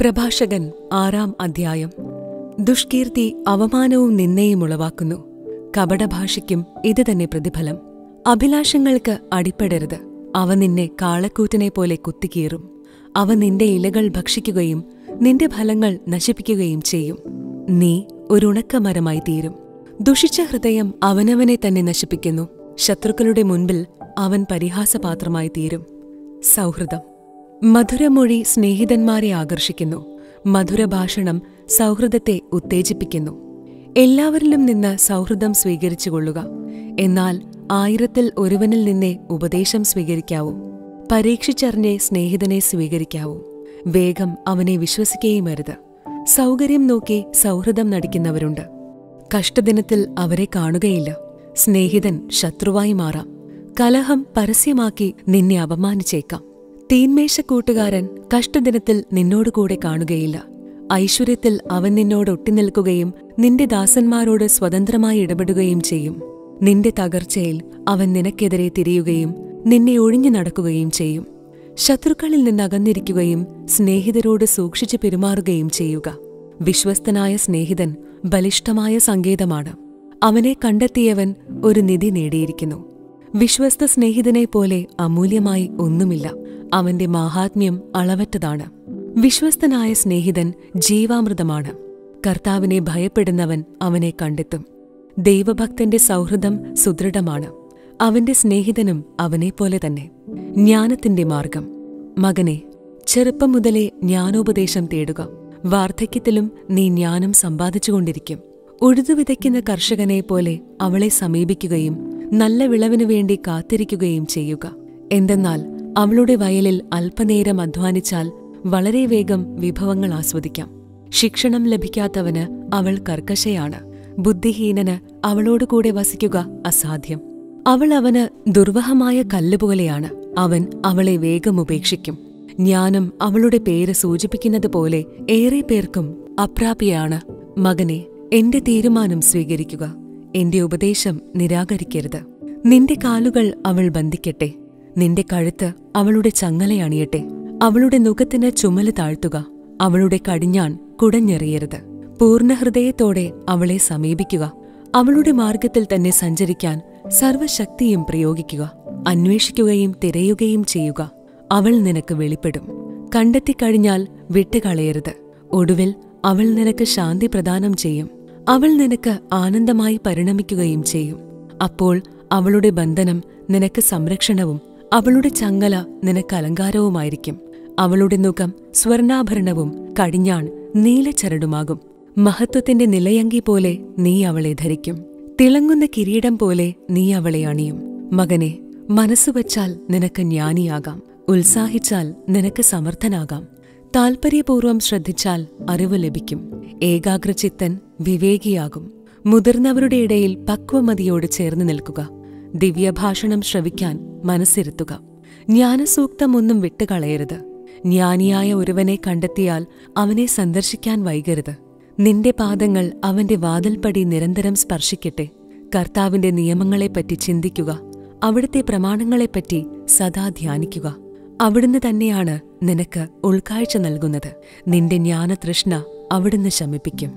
പ്രഭാഷകൻ ആറാം അധ്യായം ദുഷ്കീർത്തി അവമാനവും നിന്നയും ഉളവാക്കുന്നു കപടഭാഷയ്ക്കും ഇത് തന്നെ പ്രതിഫലം അഭിലാഷങ്ങൾക്ക് അടിപ്പെടരുത് അവ നിന്നെ കാളക്കൂറ്റിനെ പോലെ കുത്തിക്കീറും അവ നിന്റെ ഇലകൾ ഭക്ഷിക്കുകയും നിന്റെ ഫലങ്ങൾ നശിപ്പിക്കുകയും ചെയ്യും നീ ഒരുണക്കമരമായി തീരും ദുഷിച്ച ഹൃദയം അവനവനെ തന്നെ നശിപ്പിക്കുന്നു ശത്രുക്കളുടെ മുൻപിൽ അവൻ പരിഹാസപാത്രമായി തീരും സൗഹൃദം മധുരമൊഴി സ്നേഹിതന്മാരെ ആകർഷിക്കുന്നു മധുരഭാഷണം സൗഹൃദത്തെ ഉത്തേജിപ്പിക്കുന്നു എല്ലാവരിലും നിന്ന് സൗഹൃദം സ്വീകരിച്ചുകൊള്ളുക എന്നാൽ ആയിരത്തിൽ ഒരുവനിൽ നിന്നേ ഉപദേശം സ്വീകരിക്കാവൂ പരീക്ഷിച്ചറിഞ്ഞേ സ്നേഹിതനെ സ്വീകരിക്കാവൂ വേഗം അവനെ വിശ്വസിക്കുകയും അരുത് സൗകര്യം നോക്കി സൗഹൃദം നടിക്കുന്നവരുണ്ട് കഷ്ടദിനത്തിൽ അവരെ കാണുകയില്ല സ്നേഹിതൻ ശത്രുവായി മാറാം കലഹം പരസ്യമാക്കി നിന്നെ അപമാനിച്ചേക്കാം തീന്മേശ കൂട്ടുകാരൻ കഷ്ടദിനത്തിൽ നിന്നോടുകൂടെ കാണുകയില്ല ഐശ്വര്യത്തിൽ അവൻ നിന്നോട് ഒട്ടിനിൽക്കുകയും നിന്റെ ദാസന്മാരോട് സ്വതന്ത്രമായി ഇടപെടുകയും ചെയ്യും നിന്റെ തകർച്ചയിൽ അവൻ നിനക്കെതിരെ തിരിയുകയും നിന്നെ ഒഴിഞ്ഞു നടക്കുകയും ചെയ്യും ശത്രുക്കളിൽ നിന്നകന്നിരിക്കുകയും സ്നേഹിതരോട് സൂക്ഷിച്ചു പെരുമാറുകയും ചെയ്യുക വിശ്വസ്തനായ സ്നേഹിതൻ ബലിഷ്ഠമായ സങ്കേതമാണ് അവനെ കണ്ടെത്തിയവൻ ഒരു നിധി നേടിയിരിക്കുന്നു വിശ്വസ്ത സ്നേഹിതനെ പോലെ അമൂല്യമായി ഒന്നുമില്ല അവന്റെ മാഹാത്മ്യം അളവറ്റതാണ് വിശ്വസ്തനായ സ്നേഹിതൻ ജീവാമൃതമാണ് കർത്താവിനെ ഭയപ്പെടുന്നവൻ അവനെ കണ്ടെത്തും ദൈവഭക്തന്റെ സൗഹൃദം സുദൃഢമാണ് അവന്റെ സ്നേഹിതനും അവനെപ്പോലെ തന്നെ ജ്ഞാനത്തിന്റെ മാർഗം മകനെ ചെറുപ്പം മുതലേ ജ്ഞാനോപദേശം തേടുക വാർദ്ധക്യത്തിലും നീ ജ്ഞാനം സമ്പാദിച്ചുകൊണ്ടിരിക്കും ഉഴുതു വിതയ്ക്കുന്ന കർഷകനെ പോലെ അവളെ സമീപിക്കുകയും നല്ല വിളവിനു വേണ്ടി കാത്തിരിക്കുകയും ചെയ്യുക എന്തെന്നാൽ അവളുടെ വയലിൽ അല്പനേരം അധ്വാനിച്ചാൽ വളരെ വേഗം വിഭവങ്ങൾ ആസ്വദിക്കാം ശിക്ഷണം ലഭിക്കാത്തവന് അവൾ കർക്കശയാണ് ബുദ്ധിഹീനന് അവളോട് കൂടെ വസിക്കുക അസാധ്യം അവൾ അവന് ദുർവഹമായ കല്ലുപോലെയാണ് അവൻ അവളെ വേഗം ഉപേക്ഷിക്കും ജ്ഞാനം അവളുടെ പേര് സൂചിപ്പിക്കുന്നത് പോലെ ഏറെ പേർക്കും അപ്രാപ്യയാണ് മകനെ എന്റെ തീരുമാനം സ്വീകരിക്കുക എന്റെ ഉപദേശം നിരാകരിക്കരുത് നിന്റെ കാലുകൾ അവൾ ബന്ധിക്കട്ടെ നിന്റെ കഴുത്ത് അവളുടെ ചങ്ങലയണിയട്ടെ അവളുടെ നുഖത്തിന് ചുമല് താഴ്ത്തുക അവളുടെ കടിഞ്ഞാൺ കുടഞ്ഞെറിയരുത് പൂർണ്ണഹൃദയത്തോടെ അവളെ സമീപിക്കുക അവളുടെ മാർഗത്തിൽ തന്നെ സഞ്ചരിക്കാൻ സർവശക്തിയും പ്രയോഗിക്കുക അന്വേഷിക്കുകയും തിരയുകയും ചെയ്യുക അവൾ നിനക്ക് വെളിപ്പെടും കണ്ടെത്തിക്കഴിഞ്ഞാൽ വിട്ടുകളയരുത് ഒടുവിൽ അവൾ നിനക്ക് ശാന്തി പ്രദാനം ചെയ്യും അവൾ നിനക്ക് ആനന്ദമായി പരിണമിക്കുകയും ചെയ്യും അപ്പോൾ അവളുടെ ബന്ധനം നിനക്ക് സംരക്ഷണവും അവളുടെ ചങ്ങല നിനക്ക് അലങ്കാരവുമായിരിക്കും അവളുടെ മുഖം സ്വർണാഭരണവും കടിഞ്ഞാൺ നീലച്ചരടുമാകും മഹത്വത്തിന്റെ നിലയങ്കി പോലെ നീ അവളെ ധരിക്കും തിളങ്ങുന്ന കിരീടം പോലെ നീ അവളെ അണിയും മകനെ മനസ്സുവച്ചാൽ നിനക്ക് ജ്ഞാനിയാകാം ഉത്സാഹിച്ചാൽ നിനക്ക് സമർത്ഥനാകാം താൽപര്യപൂർവം ശ്രദ്ധിച്ചാൽ അറിവ് ലഭിക്കും ഏകാഗ്രചിത്തൻ വിവേകിയാകും മുതിർന്നവരുടെ ഇടയിൽ പക്വമതിയോട് ചേർന്ന് നിൽക്കുക ദിവ്യഭാഷണം ശ്രവിക്കാൻ മനസ്സിരുത്തുക ജ്ഞാനസൂക്തമൊന്നും വിട്ടുകളയരുത് ജ്ഞാനിയായ ഒരുവനെ കണ്ടെത്തിയാൽ അവനെ സന്ദർശിക്കാൻ വൈകരുത് നിന്റെ പാദങ്ങൾ അവന്റെ വാതിൽപ്പടി നിരന്തരം സ്പർശിക്കട്ടെ കർത്താവിന്റെ നിയമങ്ങളെപ്പറ്റി ചിന്തിക്കുക അവിടുത്തെ പ്രമാണങ്ങളെപ്പറ്റി സദാ ധ്യാനിക്കുക അവിടുന്ന് തന്നെയാണ് നിനക്ക് ഉൾക്കാഴ്ച നൽകുന്നത് നിന്റെ ജ്ഞാനതൃഷ്ണ അവിടുന്ന് ശമിപ്പിക്കും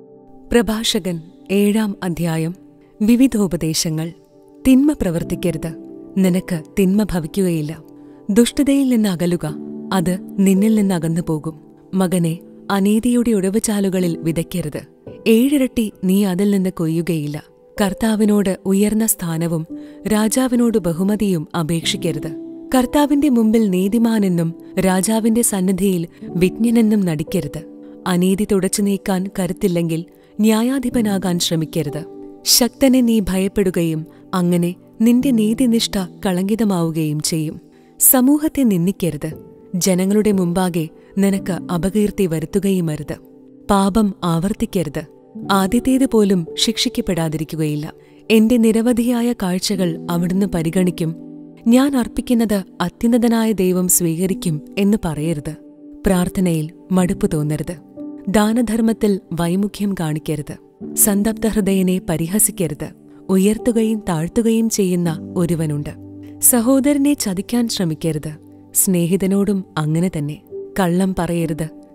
പ്രഭാഷകൻ ഏഴാം അധ്യായം വിവിധോപദേശങ്ങൾ തിന്മ പ്രവർത്തിക്കരുത് നിനക്ക് തിന്മ ഭവിക്കുകയില്ല ദുഷ്ടതയിൽ നിന്ന് അകലുക അത് നിന്നിൽ നിന്ന് അകന്നു പോകും മകനെ അനീതിയുടെ ഉടവുചാലുകളിൽ വിതയ്ക്കരുത് ഏഴിരട്ടി നീ അതിൽ നിന്ന് കൊയ്യുകയില്ല കർത്താവിനോട് ഉയർന്ന സ്ഥാനവും രാജാവിനോട് ബഹുമതിയും അപേക്ഷിക്കരുത് കർത്താവിന്റെ മുമ്പിൽ നീതിമാനെന്നും രാജാവിന്റെ സന്നിധിയിൽ വിജ്ഞനെന്നും നടിക്കരുത് അനീതി തുടച്ചു നീക്കാൻ കരുത്തില്ലെങ്കിൽ ന്യായാധിപനാകാൻ ശ്രമിക്കരുത് ശക്തനെ നീ ഭയപ്പെടുകയും അങ്ങനെ നിന്റെ നീതിനിഷ്ഠ കളങ്കിതമാവുകയും ചെയ്യും സമൂഹത്തെ നിന്ദിക്കരുത് ജനങ്ങളുടെ മുമ്പാകെ നിനക്ക് അപകീർത്തി വരുത്തുകയുമരുത് പാപം ആവർത്തിക്കരുത് ആദ്യത്തേത് പോലും ശിക്ഷിക്കപ്പെടാതിരിക്കുകയില്ല എന്റെ നിരവധിയായ കാഴ്ചകൾ അവിടുന്ന് പരിഗണിക്കും ഞാൻ അർപ്പിക്കുന്നത് അത്യുന്നതനായ ദൈവം സ്വീകരിക്കും എന്ന് പറയരുത് പ്രാർത്ഥനയിൽ മടുപ്പു തോന്നരുത് ദാനധർമ്മത്തിൽ വൈമുഖ്യം കാണിക്കരുത് സന്തപ്തഹൃദയനെ പരിഹസിക്കരുത് ഉയർത്തുകയും താഴ്ത്തുകയും ചെയ്യുന്ന ഒരുവനുണ്ട് സഹോദരനെ ചതിക്കാൻ ശ്രമിക്കരുത് സ്നേഹിതനോടും അങ്ങനെ തന്നെ കള്ളം പറയരുത്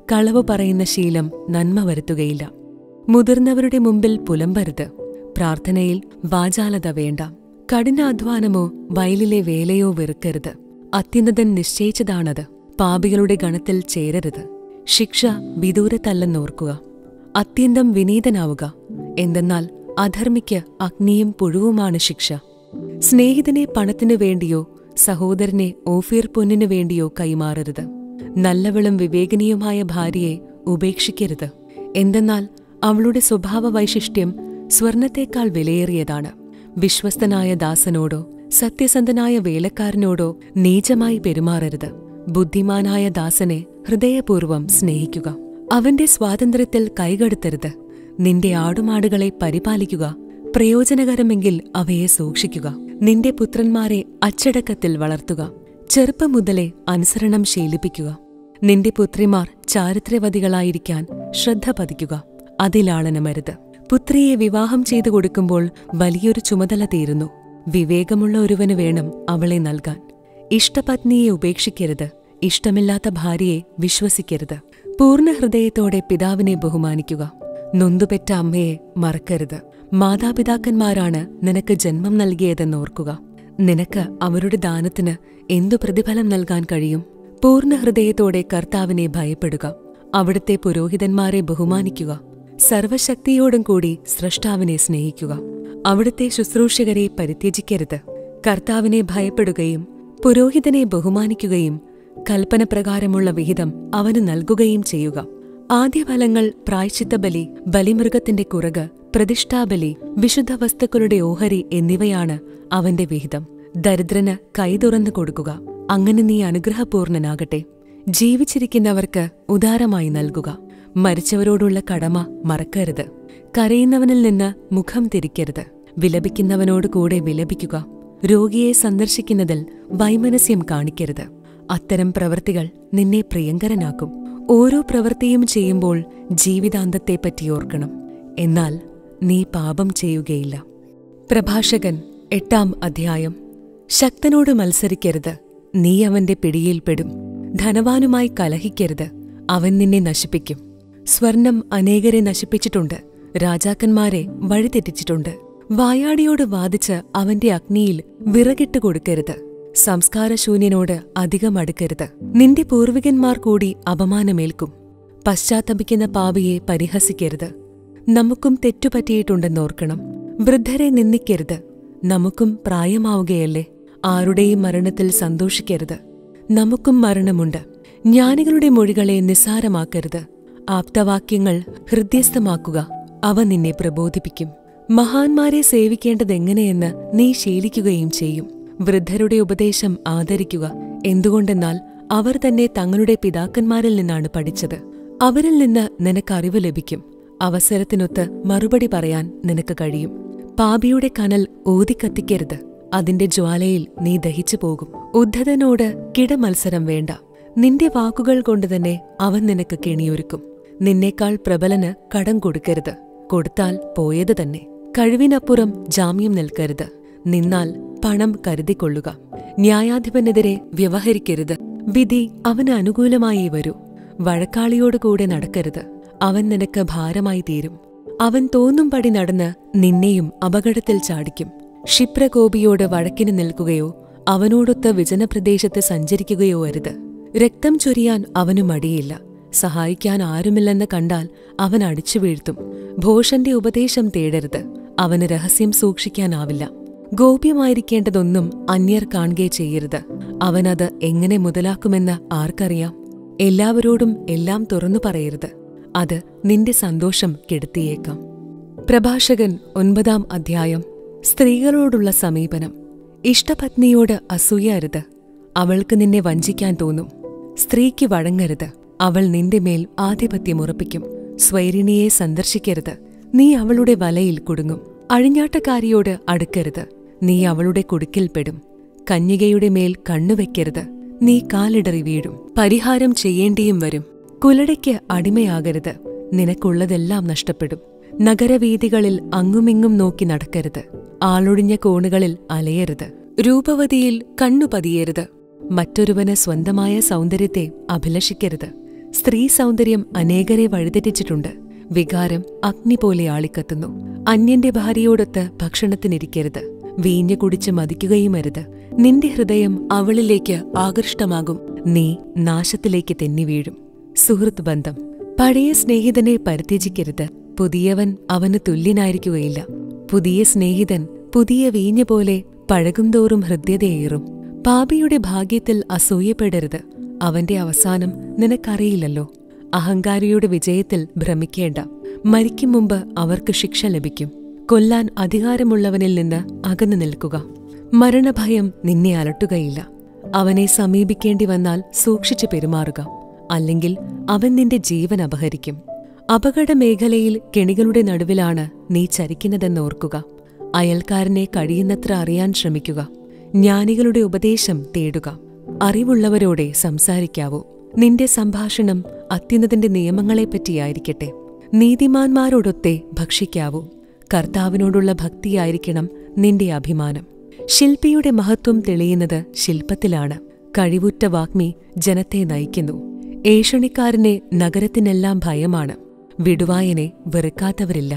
കളവ് പറയുന്ന ശീലം നന്മ വരുത്തുകയില്ല മുതിർന്നവരുടെ മുമ്പിൽ പുലമ്പരുത് പ്രാർത്ഥനയിൽ വാചാലത വേണ്ട കഠിനാധ്വാനമോ വയലിലെ വേലയോ വെറുക്കരുത് അത്യുന്നതൻ നിശ്ചയിച്ചതാണത് പാപികളുടെ ഗണത്തിൽ ചേരരുത് ശിക്ഷ വിദൂരത്തല്ലെന്നോർക്കുക അത്യന്തം വിനീതനാവുക എന്തെന്നാൽ അധർമ്മിക്ക് അഗ്നിയും പുഴുവുമാണ് ശിക്ഷ സ്നേഹിതനെ പണത്തിനു വേണ്ടിയോ സഹോദരനെ ഓഫീർ പൊന്നിനു വേണ്ടിയോ കൈമാറരുത് നല്ലവളും വിവേകനീയമായ ഭാര്യയെ ഉപേക്ഷിക്കരുത് എന്തെന്നാൽ അവളുടെ സ്വഭാവ വൈശിഷ്ട്യം സ്വർണത്തേക്കാൾ വിലയേറിയതാണ് വിശ്വസ്തനായ ദാസനോടോ സത്യസന്ധനായ വേലക്കാരനോടോ നീചമായി പെരുമാറരുത് ബുദ്ധിമാനായ ദാസനെ ഹൃദയപൂർവ്വം സ്നേഹിക്കുക അവന്റെ സ്വാതന്ത്ര്യത്തിൽ കൈകടത്തരുത് നിന്റെ ആടുമാടുകളെ പരിപാലിക്കുക പ്രയോജനകരമെങ്കിൽ അവയെ സൂക്ഷിക്കുക നിന്റെ പുത്രന്മാരെ അച്ചടക്കത്തിൽ വളർത്തുക ചെറുപ്പം മുതലേ അനുസരണം ശീലിപ്പിക്കുക നിന്റെ പുത്രിമാർ ചാരിത്രവതികളായിരിക്കാൻ ശ്രദ്ധ പതിക്കുക അതിലാളനമരുത് പുത്രിയെ വിവാഹം ചെയ്തു കൊടുക്കുമ്പോൾ വലിയൊരു ചുമതല തീരുന്നു വിവേകമുള്ള ഒരുവന് വേണം അവളെ നൽകാൻ ഇഷ്ടപത്നിയെ ഉപേക്ഷിക്കരുത് ഇഷ്ടമില്ലാത്ത ഭാര്യയെ വിശ്വസിക്കരുത് പൂർണ്ണ ഹൃദയത്തോടെ പിതാവിനെ ബഹുമാനിക്കുക നൊന്തുപെറ്റ അമ്മയെ മറക്കരുത് മാതാപിതാക്കന്മാരാണ് നിനക്ക് ജന്മം നൽകിയതെന്നോർക്കുക നിനക്ക് അവരുടെ ദാനത്തിന് എന്തു പ്രതിഫലം നൽകാൻ കഴിയും പൂർണ്ണ ഹൃദയത്തോടെ കർത്താവിനെ ഭയപ്പെടുക അവിടുത്തെ പുരോഹിതന്മാരെ ബഹുമാനിക്കുക സർവശക്തിയോടും കൂടി സ്രഷ്ടാവിനെ സ്നേഹിക്കുക അവിടുത്തെ ശുശ്രൂഷകരെ പരിത്യജിക്കരുത് കർത്താവിനെ ഭയപ്പെടുകയും പുരോഹിതനെ ബഹുമാനിക്കുകയും കൽപ്പനപ്രകാരമുള്ള വിഹിതം അവന് നൽകുകയും ചെയ്യുക ആദ്യഫലങ്ങൾ പ്രായശ്ചിത്തബലി ബലിമൃഗത്തിന്റെ കുറക് പ്രതിഷ്ഠാബലി വിശുദ്ധ വസ്തുക്കളുടെ ഓഹരി എന്നിവയാണ് അവന്റെ വിഹിതം ദരിദ്രന് കൈ തുറന്നു കൊടുക്കുക അങ്ങനെ നീ അനുഗ്രഹപൂർണനാകട്ടെ ജീവിച്ചിരിക്കുന്നവർക്ക് ഉദാരമായി നൽകുക മരിച്ചവരോടുള്ള കടമ മറക്കരുത് കരയുന്നവനിൽ നിന്ന് മുഖം തിരിക്കരുത് വിലപിക്കുന്നവനോട് കൂടെ വിലപിക്കുക രോഗിയെ സന്ദർശിക്കുന്നതിൽ വൈമനസ്യം കാണിക്കരുത് അത്തരം പ്രവൃത്തികൾ നിന്നെ പ്രിയങ്കരനാക്കും ഓരോ പ്രവൃത്തിയും ചെയ്യുമ്പോൾ ജീവിതാന്തത്തെപ്പറ്റി ഓർക്കണം എന്നാൽ നീ പാപം ചെയ്യുകയില്ല പ്രഭാഷകൻ എട്ടാം അധ്യായം ശക്തനോട് മത്സരിക്കരുത് നീ അവന്റെ പിടിയിൽപ്പെടും ധനവാനുമായി കലഹിക്കരുത് അവൻ നിന്നെ നശിപ്പിക്കും സ്വർണം അനേകരെ നശിപ്പിച്ചിട്ടുണ്ട് രാജാക്കന്മാരെ വഴിതെറ്റിച്ചിട്ടുണ്ട് വായാടിയോട് വാദിച്ച് അവന്റെ അഗ്നിയിൽ വിറകിട്ട് കൊടുക്കരുത് സംസ്കാരശൂന്യനോട് അധികം അടുക്കരുത് നിന്റെ പൂർവികന്മാർ കൂടി അപമാനമേൽക്കും പശ്ചാത്തപിക്കുന്ന പാപിയെ പരിഹസിക്കരുത് നമുക്കും തെറ്റുപറ്റിയിട്ടുണ്ടെന്നോർക്കണം വൃദ്ധരെ നിന്ദിക്കരുത് നമുക്കും പ്രായമാവുകയല്ലേ ആരുടെയും മരണത്തിൽ സന്തോഷിക്കരുത് നമുക്കും മരണമുണ്ട് ജ്ഞാനികളുടെ മൊഴികളെ നിസ്സാരമാക്കരുത് ആപ്തവാക്യങ്ങൾ ഹൃദ്യസ്ഥമാക്കുക അവ നിന്നെ പ്രബോധിപ്പിക്കും മഹാന്മാരെ സേവിക്കേണ്ടതെങ്ങനെയെന്ന് നീ ശീലിക്കുകയും ചെയ്യും വൃദ്ധരുടെ ഉപദേശം ആദരിക്കുക എന്തുകൊണ്ടെന്നാൽ അവർ തന്നെ തങ്ങളുടെ പിതാക്കന്മാരിൽ നിന്നാണ് പഠിച്ചത് അവരിൽ നിന്ന് നിനക്ക് അറിവ് ലഭിക്കും അവസരത്തിനൊത്ത് മറുപടി പറയാൻ നിനക്ക് കഴിയും പാപിയുടെ കനൽ ഊതിക്കത്തിക്കരുത് അതിന്റെ ജ്വാലയിൽ നീ ദഹിച്ചു പോകും ഉദ്ധതനോട് കിടമത്സരം വേണ്ട നിന്റെ വാക്കുകൾ കൊണ്ടുതന്നെ അവൻ നിനക്ക് കെണിയൊരുക്കും നിന്നേക്കാൾ പ്രബലന് കടം കൊടുക്കരുത് കൊടുത്താൽ പോയത് തന്നെ കഴിവിനപ്പുറം ജാമ്യം നിൽക്കരുത് നിന്നാൽ പണം കരുതിക്കൊള്ളുക ന്യായാധിപനെതിരെ വ്യവഹരിക്കരുത് വിധി അവന് അനുകൂലമായേ വരൂ വഴക്കാളിയോടുകൂടെ നടക്കരുത് അവൻ നിനക്ക് ഭാരമായി തീരും അവൻ തോന്നും പടി നടന്ന് നിന്നെയും അപകടത്തിൽ ചാടിക്കും ക്ഷിപ്രകോപിയോട് വഴക്കിന് നിൽക്കുകയോ അവനോടൊത്ത് വിജനപ്രദേശത്ത് സഞ്ചരിക്കുകയോ അരുത് രക്തം ചൊരിയാൻ അവനു മടിയില്ല സഹായിക്കാൻ ആരുമില്ലെന്ന് കണ്ടാൽ അവൻ അടിച്ചു വീഴ്ത്തും ഭോഷന്റെ ഉപദേശം തേടരുത് അവന് രഹസ്യം സൂക്ഷിക്കാനാവില്ല ഗോപ്യമായിരിക്കേണ്ടതൊന്നും അന്യർ കാണുകയെ ചെയ്യരുത് അവനത് എങ്ങനെ മുതലാക്കുമെന്ന് ആർക്കറിയാം എല്ലാവരോടും എല്ലാം തുറന്നു പറയരുത് അത് നിന്റെ സന്തോഷം കെടുത്തിയേക്കാം പ്രഭാഷകൻ ഒൻപതാം അധ്യായം സ്ത്രീകളോടുള്ള സമീപനം ഇഷ്ടപത്നിയോട് അസൂയരുത് അവൾക്ക് നിന്നെ വഞ്ചിക്കാൻ തോന്നും സ്ത്രീക്ക് വഴങ്ങരുത് അവൾ നിന്റെ മേൽ ആധിപത്യമുറപ്പിക്കും സ്വൈരിണിയെ സന്ദർശിക്കരുത് നീ അവളുടെ വലയിൽ കുടുങ്ങും അഴിഞ്ഞാട്ടക്കാരിയോട് അടുക്കരുത് നീ അവളുടെ കുടുക്കിൽപ്പെടും കന്യകയുടെ മേൽ കണ്ണുവെക്കരുത് നീ കാലിടറി വീഴും പരിഹാരം ചെയ്യേണ്ടിയും വരും കുലടയ്ക്ക് അടിമയാകരുത് നിനക്കുള്ളതെല്ലാം നഷ്ടപ്പെടും നഗരവീഥികളിൽ അങ്ങുമിങ്ങും നോക്കി നടക്കരുത് ആളൊഴിഞ്ഞ കോണുകളിൽ അലയരുത് രൂപവതിയിൽ കണ്ണു പതിയരുത് മറ്റൊരുവന് സ്വന്തമായ സൗന്ദര്യത്തെ അഭിലഷിക്കരുത് സ്ത്രീ സൗന്ദര്യം അനേകരെ വഴിതെറ്റിച്ചിട്ടുണ്ട് വികാരം അഗ്നി പോലെ ആളിക്കത്തുന്നു അന്യന്റെ ഭാര്യയോടൊത്ത് ഭക്ഷണത്തിനിരിക്കരുത് വീഞ്ഞു കുടിച്ച് മതിക്കുകയുമരുത് നിന്റെ ഹൃദയം അവളിലേക്ക് ആകൃഷ്ടമാകും നീ നാശത്തിലേക്ക് തെന്നി വീഴും സുഹൃത്ത് ബന്ധം പഴയ സ്നേഹിതനെ പരിത്യജിക്കരുത് പുതിയവൻ അവന് തുല്യനായിരിക്കുകയില്ല പുതിയ സ്നേഹിതൻ പുതിയ വീഞ്ഞ പോലെ പഴകുംതോറും ഹൃദ്യതയേറും പാപിയുടെ ഭാഗ്യത്തിൽ അസൂയപ്പെടരുത് അവന്റെ അവസാനം നിനക്കറിയില്ലല്ലോ അഹങ്കാരിയുടെ വിജയത്തിൽ ഭ്രമിക്കേണ്ട മരിക്കും മുമ്പ് അവർക്ക് ശിക്ഷ ലഭിക്കും കൊല്ലാൻ അധികാരമുള്ളവനിൽ നിന്ന് അകന്നു നിൽക്കുക മരണഭയം നിന്നെ അലട്ടുകയില്ല അവനെ സമീപിക്കേണ്ടി വന്നാൽ സൂക്ഷിച്ചു പെരുമാറുക അല്ലെങ്കിൽ അവൻ നിന്റെ ജീവൻ അപഹരിക്കും അപകട മേഖലയിൽ കെണികളുടെ നടുവിലാണ് നീ ചരിക്കുന്നതെന്നോർക്കുക അയൽക്കാരനെ കഴിയുന്നത്ര അറിയാൻ ശ്രമിക്കുക ജ്ഞാനികളുടെ ഉപദേശം തേടുക അറിവുള്ളവരോടെ സംസാരിക്കാവൂ നിന്റെ സംഭാഷണം അത്യുന്നതിന്റെ നിയമങ്ങളെപ്പറ്റിയായിരിക്കട്ടെ നീതിമാന്മാരോടൊത്തെ ഭക്ഷിക്കാവൂ കർത്താവിനോടുള്ള ഭക്തിയായിരിക്കണം നിന്റെ അഭിമാനം ശില്പിയുടെ മഹത്വം തെളിയുന്നത് ശില്പത്തിലാണ് കഴിവുറ്റ വാഗ്മി ജനത്തെ നയിക്കുന്നു ഏഷണിക്കാരനെ നഗരത്തിനെല്ലാം ഭയമാണ് വിടുവായനെ വെറുക്കാത്തവരില്ല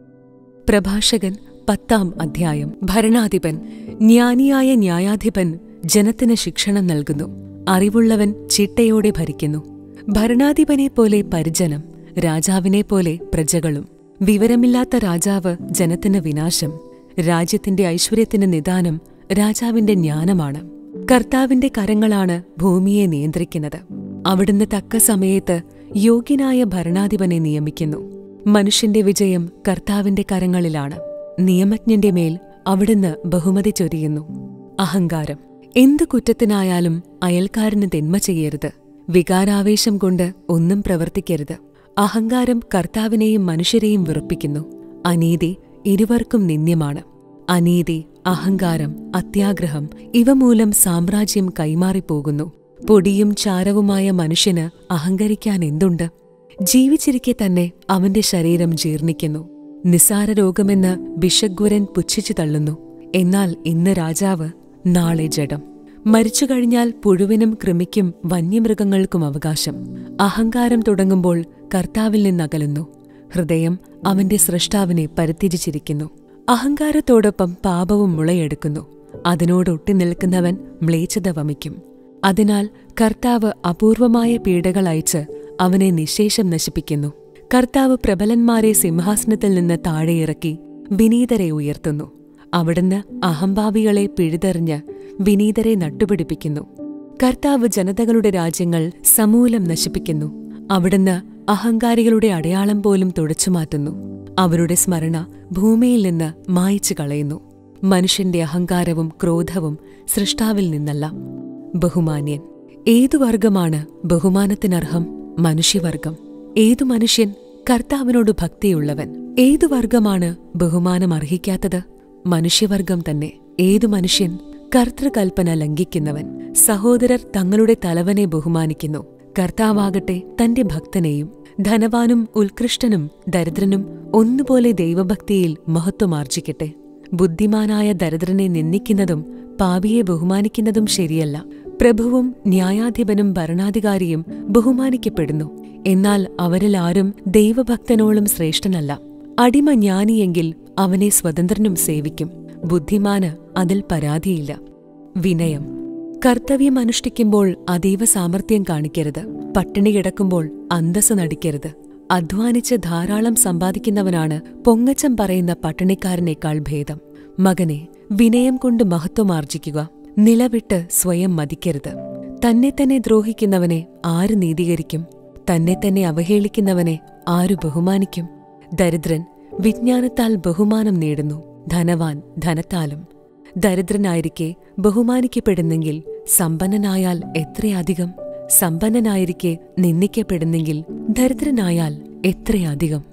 പ്രഭാഷകൻ പത്താം അധ്യായം ഭരണാധിപൻ ജ്ഞാനിയായ ന്യായാധിപൻ ജനത്തിന് ശിക്ഷണം നൽകുന്നു അറിവുള്ളവൻ ചിട്ടയോടെ ഭരിക്കുന്നു ഭരണാധിപനെ പോലെ പരിജനം രാജാവിനെ പോലെ പ്രജകളും വിവരമില്ലാത്ത രാജാവ് ജനത്തിന് വിനാശം രാജ്യത്തിന്റെ ഐശ്വര്യത്തിന് നിദാനം രാജാവിന്റെ ജ്ഞാനമാണ് കർത്താവിന്റെ കരങ്ങളാണ് ഭൂമിയെ നിയന്ത്രിക്കുന്നത് അവിടുന്ന് തക്ക സമയത്ത് യോഗ്യനായ ഭരണാധിപനെ നിയമിക്കുന്നു മനുഷ്യന്റെ വിജയം കർത്താവിന്റെ കരങ്ങളിലാണ് നിയമജ്ഞന്റെ മേൽ അവിടുന്ന് ബഹുമതി ചൊരിയുന്നു അഹങ്കാരം എന്തു കുറ്റത്തിനായാലും അയൽക്കാരന് തിന്മ ചെയ്യരുത് വികാരാവേശം കൊണ്ട് ഒന്നും പ്രവർത്തിക്കരുത് അഹങ്കാരം കർത്താവിനെയും മനുഷ്യരെയും വെറുപ്പിക്കുന്നു അനീതി ഇരുവർക്കും നിന്ദ്യമാണ് അനീതി അഹങ്കാരം അത്യാഗ്രഹം ഇവ മൂലം സാമ്രാജ്യം കൈമാറിപ്പോകുന്നു പൊടിയും ചാരവുമായ മനുഷ്യന് അഹങ്കരിക്കാൻ എന്തുണ്ട് ജീവിച്ചിരിക്കെ തന്നെ അവന്റെ ശരീരം ജീർണിക്കുന്നു നിസാര രോഗമെന്ന് ബിഷഗ്വരൻ പുച്ഛിച്ചു തള്ളുന്നു എന്നാൽ ഇന്ന് രാജാവ് നാളെ ജഡം മരിച്ചു കഴിഞ്ഞാൽ പുഴുവിനും കൃമിക്കും വന്യമൃഗങ്ങൾക്കും അവകാശം അഹങ്കാരം തുടങ്ങുമ്പോൾ കർത്താവിൽ നിന്നകലുന്നു ഹൃദയം അവന്റെ സൃഷ്ടാവിനെ പരിത്യജിച്ചിരിക്കുന്നു അഹങ്കാരത്തോടൊപ്പം പാപവും മുളയെടുക്കുന്നു അതിനോട് ഒട്ടിനിൽക്കുന്നവൻ മ്ലേച്ഛത വമിക്കും അതിനാൽ കർത്താവ് അപൂർവമായ പീഡകൾ അയച്ച് അവനെ നിശേഷം നശിപ്പിക്കുന്നു കർത്താവ് പ്രബലന്മാരെ സിംഹാസനത്തിൽ നിന്ന് താഴെയിറക്കി വിനീതരെ ഉയർത്തുന്നു അവിടുന്ന് അഹംഭാവികളെ പിഴുതെറിഞ്ഞ് വിനീതരെ നട്ടുപിടിപ്പിക്കുന്നു കർത്താവ് ജനതകളുടെ രാജ്യങ്ങൾ സമൂലം നശിപ്പിക്കുന്നു അവിടുന്ന് അഹങ്കാരികളുടെ അടയാളം പോലും തുടച്ചുമാറ്റുന്നു അവരുടെ സ്മരണ ഭൂമിയിൽ നിന്ന് മായ്ച്ചു കളയുന്നു മനുഷ്യന്റെ അഹങ്കാരവും ക്രോധവും സൃഷ്ടാവിൽ നിന്നല്ല ബഹുമാന്യൻ ഏതു വർഗമാണ് ബഹുമാനത്തിനർഹം മനുഷ്യവർഗം ഏതു മനുഷ്യൻ കർത്താവിനോട് ഭക്തിയുള്ളവൻ ഏതു വർഗമാണ് ബഹുമാനം അർഹിക്കാത്തത് മനുഷ്യവർഗം തന്നെ ഏതു മനുഷ്യൻ കർത്തൃകൽപ്പന ലംഘിക്കുന്നവൻ സഹോദരർ തങ്ങളുടെ തലവനെ ബഹുമാനിക്കുന്നു കർത്താവാകട്ടെ തന്റെ ഭക്തനെയും ധനവാനും ഉത്കൃഷ്ടനും ദരിദ്രനും ഒന്നുപോലെ ദൈവഭക്തിയിൽ മഹത്വമാർജിക്കട്ടെ ബുദ്ധിമാനായ ദരിദ്രനെ നിന്ദിക്കുന്നതും പാപിയെ ബഹുമാനിക്കുന്നതും ശരിയല്ല പ്രഭുവും ന്യായാധിപനും ഭരണാധികാരിയും ബഹുമാനിക്കപ്പെടുന്നു എന്നാൽ അവരിൽ ആരും ദൈവഭക്തനോളം ശ്രേഷ്ഠനല്ല അടിമ ജ്ഞാനിയെങ്കിൽ അവനെ സ്വതന്ത്രനും സേവിക്കും ബുദ്ധിമാന് അതിൽ പരാതിയില്ല വിനയം കർത്തവ്യം അനുഷ്ഠിക്കുമ്പോൾ അതീവ സാമർഥ്യം കാണിക്കരുത് പട്ടിണി കിടക്കുമ്പോൾ അന്തസ് നടിക്കരുത് അധ്വാനിച്ച് ധാരാളം സമ്പാദിക്കുന്നവനാണ് പൊങ്ങച്ചം പറയുന്ന പട്ടിണിക്കാരനേക്കാൾ ഭേദം മകനെ വിനയം കൊണ്ട് മഹത്വമാർജിക്കുക നിലവിട്ട് സ്വയം മതിക്കരുത് തന്നെ തന്നെ ദ്രോഹിക്കുന്നവനെ ആര് നീതീകരിക്കും തന്നെ തന്നെ അവഹേളിക്കുന്നവനെ ആരു ബഹുമാനിക്കും ദരിദ്രൻ വിജ്ഞാനത്താൽ ബഹുമാനം നേടുന്നു ധനവാൻ ധനത്താലും ദരിദ്രനായിരിക്കെ ബഹുമാനിക്കപ്പെടുന്നെങ്കിൽ സമ്പന്നനായാൽ എത്രയധികം സമ്പന്നനായിരിക്കെ നിന്ദിക്കപ്പെടുന്നെങ്കിൽ ദരിദ്രനായാൽ എത്രയധികം